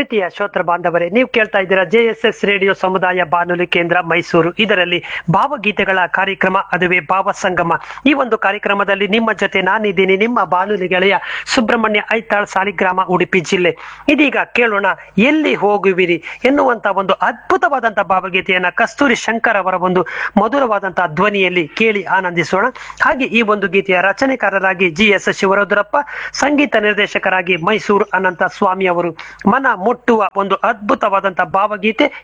ಪ್ರೀತಿಯ ಶ್ರೋತ್ರ ಬಾಂಧವರೇ ನೀವು ಕೇಳ್ತಾ ಇದ್ದೀರಾ ಜೆ ಎಸ್ ಎಸ್ ರೇಡಿಯೋ ಸಮುದಾಯ ಬಾನುಲಿ ಕೇಂದ್ರ ಮೈಸೂರು ಇದರಲ್ಲಿ ಭಾವಗೀತೆಗಳ ಕಾರ್ಯಕ್ರಮ ಅದುವೇ ಭಾವ ಸಂಗಮ ಈ ಒಂದು ಕಾರ್ಯಕ್ರಮದಲ್ಲಿ ನಿಮ್ಮ ಜೊತೆ ನಾನಿದ್ದೀನಿ ನಿಮ್ಮ ಬಾನುಲಿ ಗೆಳೆಯ ಸುಬ್ರಹ್ಮಣ್ಯ ಐತಾಳ್ ಸಾಲಿಗ್ರಾಮ ಉಡುಪಿ ಜಿಲ್ಲೆ ಇದೀಗ ಕೇಳೋಣ ಎಲ್ಲಿ ಹೋಗುವಿರಿ ಎನ್ನುವಂತ ಒಂದು ಅದ್ಭುತವಾದಂತಹ ಭಾವಗೀತೆಯನ್ನ ಕಸ್ತೂರಿ ಶಂಕರ್ ಅವರ ಒಂದು ಮಧುರವಾದಂತಹ ಧ್ವನಿಯಲ್ಲಿ ಕೇಳಿ ಆನಂದಿಸೋಣ ಹಾಗೆ ಈ ಒಂದು ಗೀತೆಯ ರಚನೆಕಾರರಾಗಿ ಜಿ ಎಸ್ ಶಿವರುದ್ರಪ್ಪ ಸಂಗೀತ ನಿರ್ದೇಶಕರಾಗಿ ಮೈಸೂರು ಅನಂತ ಸ್ವಾಮಿ ಅವರು ಮನ ಮುಟ್ಟುವ ಒಂದು ಅದ್ಭುತವಾದಂತಹ ಭಾವಗೀತೆ